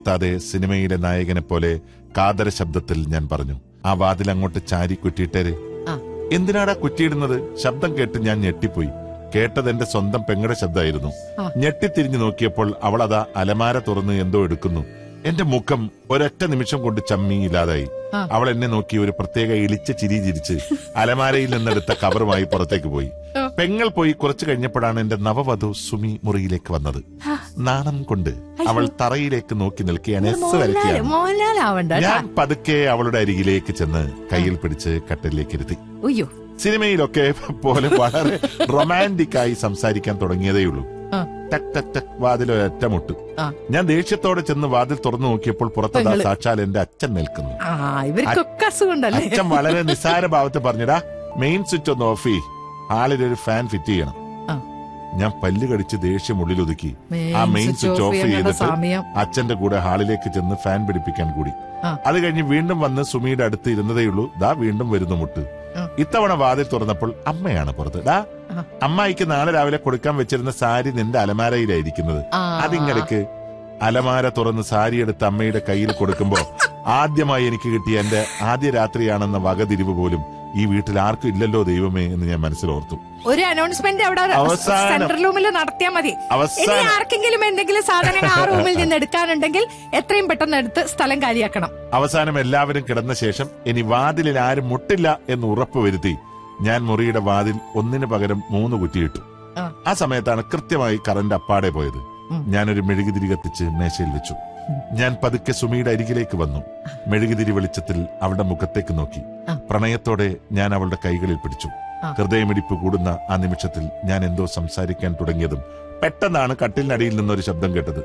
താതെ സിനിമയിലെ നായകനെ പോലെ കാതര ശബ്ദത്തിൽ ഞാൻ പറഞ്ഞു ആ വാതിൽ അങ്ങോട്ട് ചാരി കുറ്റിയിട്ടേര് ആ. എന്തിനാടാ കുറ്റിയിടുന്നത് ശബ്ദം കേട്ട് ഞാൻ ഞെട്ടിപ്പോയി കേട്ടത് എന്റെ സ്വന്തം പെങ്ങളുടെ ശബ്ദമായിരുന്നു ആ. ഞെട്ടിത്തിരിഞ്ഞു നോക്കിയപ്പോൾ അവൾ അതാ അലമാര തുറന്ന് എന്തോ എടുക്കുന്നു എന്റെ മുഖം ഒരൊറ്റ നിമിഷം കൊണ്ട് ചമ്മി ഇല്ലാതായി ആ. അവൾ എന്നെ നോക്കി ഒരു പ്രത്യേക ഇളിച്ച ചിരി ചിരിച്ച് അലമാരയിൽ നിന്നെടുത്ത കവറുമായി പുറത്തേക്ക് പോയി ആ. പെങ്ങൾ പോയി കുറച്ചു കഴിഞ്ഞപ്പോഴാണ് എന്റെ നവവധു സുമി മുറിയിലേക്ക് വന്നത് നാണം കൊണ്ട് അവൾ തറയിലേക്ക് നോക്കി നിൽക്കുകയാണ് എസ് മോഹൻലാൽ വരയ്ക്കുകയാണ് മോഹൻലാലാവണ്ട കേട്ടാ. ഞാൻ പതുക്കെ അവളുടെ അരികിലേക്ക് ചെന്ന് കയ്യിൽ പിടിച്ച് കട്ടിലേക്ക് ഇരുത്തി ഉയ്യോ സിനിമയിലൊക്കെ പോലെ വളരെ റൊമാൻറ്റിക് ആയി സംസാരിക്കാൻ തുടങ്ങിയതേയുള്ളൂ ആ. ടക് ടക് ടക് വാതിൽ ഒരൊറ്റ മുട്ട് ആ. ഞാൻ ദേഷ്യത്തോടെ ചെന്ന് വാതിൽ തുറന്നു നോക്കിയപ്പോൾ പുറത്തതാ പെങ്ങള്. സാക്ഷാൽ എന്റെ അച്ഛൻ നിൽക്കുന്നു ആ ഇവർക്കൊക്കെ അസുഖമുണ്ടല്ലേ അച്ഛൻ വളരെ നിസാര ഭാവത്ത് പറഞ്ഞിടാ മെയിൻ സ്വിച്ച് ഒന്ന് ഓഫ് ചെയ് ഹാളിൽ ഒരു ഫാൻ ഫിറ്റ് ചെയ്യണം ആ. ഞാൻ പല്ല് കടിച്ച് ദേഷ്യം ഉള്ളിലൊതുക്കി മെയിൻ ആ main switch switch off off ചെയ്യേണ്ട ചെയ്തിട്ട് സമയം അച്ഛന്റെ കൂടെ ഹാളിലേക്ക് ചെന്ന് ഫാൻ പിടിപ്പിക്കാൻ കൂടി ആ. അത് കഴിഞ്ഞ് വീണ്ടും വന്ന് സുമിയുടെ അടുത്ത് ഇരുന്നതേയുള്ളൂ ദാ വീണ്ടും വരുന്നു മുട്ട് ആ. ഇത്തവണ വാതിൽ തുറന്നപ്പോൾ അമ്മയാണ് പുറത്ത് ഡാ ആ. അമ്മായിക്ക് നാളെ രാവിലെ കൊടുക്കാൻ വെച്ചിരുന്ന സാരി നിന്റെ അലമാരയിലായിരിക്കുന്നത് ആ. അതിങ്ങടക്ക് അലമാര തുറന്ന് സാരി എടുത്ത് അമ്മയുടെ കയ്യിൽ കൊടുക്കുമ്പോ ആദ്യമായി എനിക്ക് കിട്ടിയ എന്റെ ആദ്യ രാത്രിയാണെന്ന വകതിരിവ് പോലും ഈ വീട്ടിൽ ആർക്കും ഇല്ലല്ലോ ദൈവമേ എന്ന് ഞാൻ മനസ്സിലോർത്തു ഒരു അനൗൺസ്മെന്റ് അവിടെ അവസാനം. സെൻട്രൽ റൂമിൽ നടത്തിയാൽ മതി ഇനി അവസാനം ആർക്കെങ്കിലും എന്തെങ്കിലും സാധനങ്ങൾ ആ റൂമിൽ നിന്ന് എടുക്കാനുണ്ടെങ്കിൽ എത്രയും പെട്ടെന്ന് എടുത്ത് സ്ഥലം കാലിയാക്കണം അവസാനം എല്ലാവരും കിടന്ന ശേഷം ഇനി വാതിലിൽ ആരും മുട്ടില്ല എന്ന് ഉറപ്പ് വരുത്തി ഞാൻ മുറിയുടെ വാതിൽ ഒന്നിനു പകരം മൂന്ന് കുറ്റിയിട്ടു ആ. ആ സമയത്താണ് കൃത്യമായി കറണ്ട് അപ്പാടെ പോയത് ഉം. ഞാനൊരു മെഴുകുതിരി കത്തിച്ച് മേശയിൽ വെച്ചു ഞാൻ പതുക്കെ സുമിയുടെ അരികിലേക്ക് വന്നു മെഴുകുതിരി വെളിച്ചത്തിൽ അവളുടെ മുഖത്തേക്ക് നോക്കി ആ. പ്രണയത്തോടെ ഞാൻ അവളുടെ കൈകളിൽ പിടിച്ചു ആ. ഹൃദയമിടിപ്പ് കൂടുന്ന ആ നിമിഷത്തിൽ ഞാൻ എന്തോ സംസാരിക്കാൻ തുടങ്ങിയതും പെട്ടെന്നാണ് കട്ടിലിനടിയിൽ നിന്നൊരു ശബ്ദം കേട്ടത്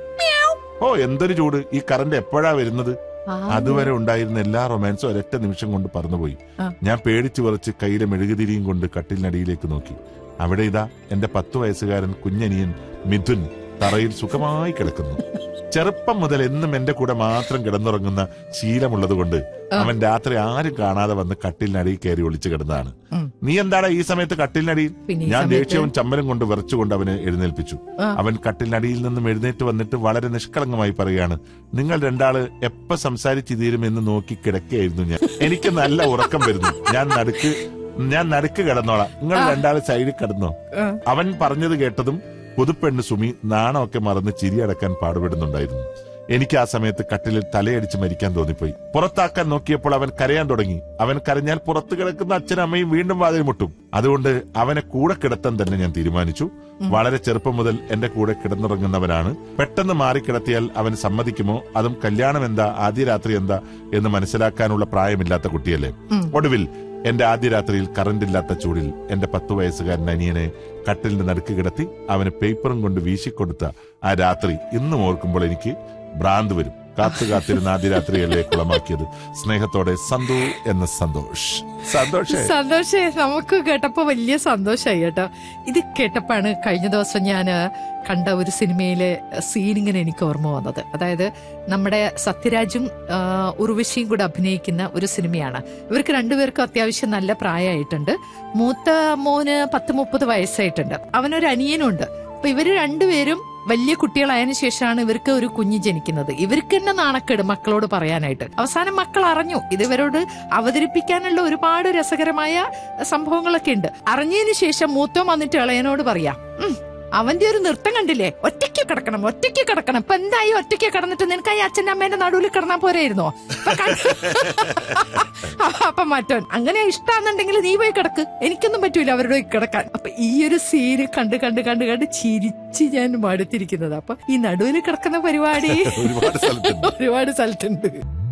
ഓ എന്തൊരു ചൂട് ഈ കറണ്ട് എപ്പോഴാ വരുന്നത് അതുവരെ ഉണ്ടായിരുന്ന എല്ലാ റൊമാൻസും ഒരൊറ്റ നിമിഷം കൊണ്ട് പറന്നുപോയി ആ. ഞാൻ പേടിച്ചു വിറച്ച് കയ്യിലെ മെഴുകുതിരിയും കൊണ്ട് കട്ടിലിനടിയിലേക്ക് നോക്കി അവിടെ ഇതാ എന്റെ പത്തു വയസ്സുകാരൻ കുഞ്ഞനിയൻ മിഥുൻ തറയിൽ സുഖമായി കിടക്കുന്നു ചെറുപ്പം മുതൽ എന്നും എന്റെ കൂടെ മാത്രം കിടന്നുറങ്ങുന്ന ശീലമുള്ളതുകൊണ്ട് അവൻ രാത്രി ആരും കാണാതെ വന്ന് കട്ടിലിനടിയിൽ കയറി ഒളിച്ചു കിടന്നതാണ് ഉം. നീ എന്താടാ ഈ സമയത്ത് കട്ടിലിനടിയിൽ പിന്നെ ഈ ഞാൻ സമയത്ത് ദേഷ്യവും ചമ്മലും കൊണ്ട് വിറച്ചുകൊണ്ട് അവനെ എഴുന്നേൽപ്പിച്ചു ആ. അവൻ കട്ടിലിനടിയിൽ നിന്നും എഴുന്നേറ്റ് വന്നിട്ട് വളരെ നിഷ്കളങ്കമായി പറയാണ് നിങ്ങൾ രണ്ടാള് എപ്പ സംസാരിച്ചു തീരുമെന്ന് നോക്കി കിടക്കുകയായിരുന്നു ഞാൻ എനിക്ക് നല്ല ഉറക്കം വരുന്നു ഞാൻ നടുക്ക് ഞാൻ നടുക്ക് കിടന്നോളാം നിങ്ങൾ രണ്ടാള് സൈഡിൽ കിടന്നോ ആ. അവൻ പറഞ്ഞത് കേട്ടതും പുതുപ്പെണ്ണ് സുമി നാണമൊക്കെ മറന്ന് ചിരിയടക്കാൻ പാടുപെടുന്നുണ്ടായിരുന്നു എനിക്ക് ആ സമയത്ത് കട്ടിലിൽ തലയടിച്ച് മരിക്കാൻ തോന്നിപ്പോയി പുറത്താക്കാൻ നോക്കിയപ്പോൾ അവൻ കരയാൻ തുടങ്ങി അവൻ കരഞ്ഞാൽ പുറത്ത് കിടക്കുന്ന അച്ഛനും അമ്മയും വീണ്ടും വാതിൽ മുട്ടും അതുകൊണ്ട് അവനെ കൂടെ കിടത്താൻ തന്നെ ഞാൻ തീരുമാനിച്ചു വളരെ ചെറുപ്പം മുതൽ എന്റെ കൂടെ കിടന്നുറങ്ങുന്നവനാണ് പെട്ടെന്ന് മാറിക്കിടത്തിയാൽ അവൻ സമ്മതിക്കുമോ അതും കല്യാണം എന്താ ആദ്യ രാത്രി എന്താ എന്ന് മനസ്സിലാക്കാനുള്ള പ്രായമില്ലാത്ത കുട്ടിയല്ലേ ഉം. ഒടുവിൽ എന്റെ ആദ്യ രാത്രിയിൽ കറണ്ട് ഇല്ലാത്ത ചൂടിൽ എന്റെ പത്തു വയസ്സുകാരൻ അനിയനെ കട്ടിലിന്റെ നടുക്ക് കിടത്തി അവന് പേപ്പറും കൊണ്ട് വീശിക്കൊടുത്ത ആ രാത്രി ഇന്നും ഓർക്കുമ്പോൾ എനിക്ക് ഭ്രാന്ത് വരും കാത്തു കാത്തിരുന്ന ആദ്യ രാത്രിയല്ലേ കുളമാക്കിയത് സ്നേഹത്തോടെ സന്തു എന്ന സന്തോഷ് സന്തോഷേ സന്തോഷേ നമുക്ക് കേട്ടപ്പോ വലിയ സന്തോഷായി കേട്ടോ ഇത് കേട്ടപ്പാണ് കഴിഞ്ഞ ദിവസം ഞാൻ കണ്ട ഒരു സിനിമയിലെ സീൻ ഇങ്ങനെ എനിക്ക് ഓർമ്മ വന്നത് അതായത് നമ്മുടെ സത്യരാജും ആ, ഉർവശിയും കൂടെ അഭിനയിക്കുന്ന ഒരു സിനിമയാണ് ഇവർക്ക് രണ്ടുപേർക്കും അത്യാവശ്യം നല്ല പ്രായമായിട്ടുണ്ട് മൂത്ത മോന് പത്ത് മുപ്പത് വയസ്സായിട്ടുണ്ട് അവനൊരു അനിയനുണ്ട് അപ്പൊ ഇവര് രണ്ടുപേരും വലിയ കുട്ടികളായതിനു ശേഷമാണ് ഇവർക്ക് ഒരു കുഞ്ഞ് ജനിക്കുന്നത് ഇവർക്ക് തന്നെ നാണക്കേട് മക്കളോട് പറയാനായിട്ട് അവസാനം മക്കൾ അറിഞ്ഞു ഇത് ഇവരോട് അവതരിപ്പിക്കാനുള്ള ഒരുപാട് രസകരമായ സംഭവങ്ങളൊക്കെ ഉണ്ട് അറിഞ്ഞതിന് ശേഷം മൂത്തം വന്നിട്ട് ഇളയനോട് പറയാം "ഉം, അവന്റെ ഒരു നൃത്തം കണ്ടില്ലേ ഒറ്റയ്ക്ക് കിടക്കണം ഒറ്റയ്ക്ക് കിടക്കണം ഇപ്പൊ എന്തായി ഒറ്റയ്ക്ക് കിടന്നിട്ട് നിനക്ക് ഈ അച്ഛൻ്റെ അമ്മേന്റെ നടുവിൽ കിടന്നാ പോരായിരുന്നോ ഇപ്പൊ കണ്ട- അപ്പൊ മറ്റോൻ അങ്ങനെ ഇഷ്ടാന്നുണ്ടെങ്കിൽ നീ പോയി കിടക്ക് എനിക്കൊന്നും പറ്റൂല അവരുടെ പോയി കിടക്കാൻ അപ്പൊ ഈ ഒരു സീന് കണ്ട് കണ്ട് കണ്ട് കണ്ട് ചിരിച്ച് ഞാൻ മടുത്തിരിക്കുന്നത് അപ്പൊ ഈ നടുവിൽ കിടക്കുന്ന പരിപാടി ഒരുപാട് സ്ഥലത്തുണ്ട് ഒരുപാട് സ്ഥലത്തുണ്ട്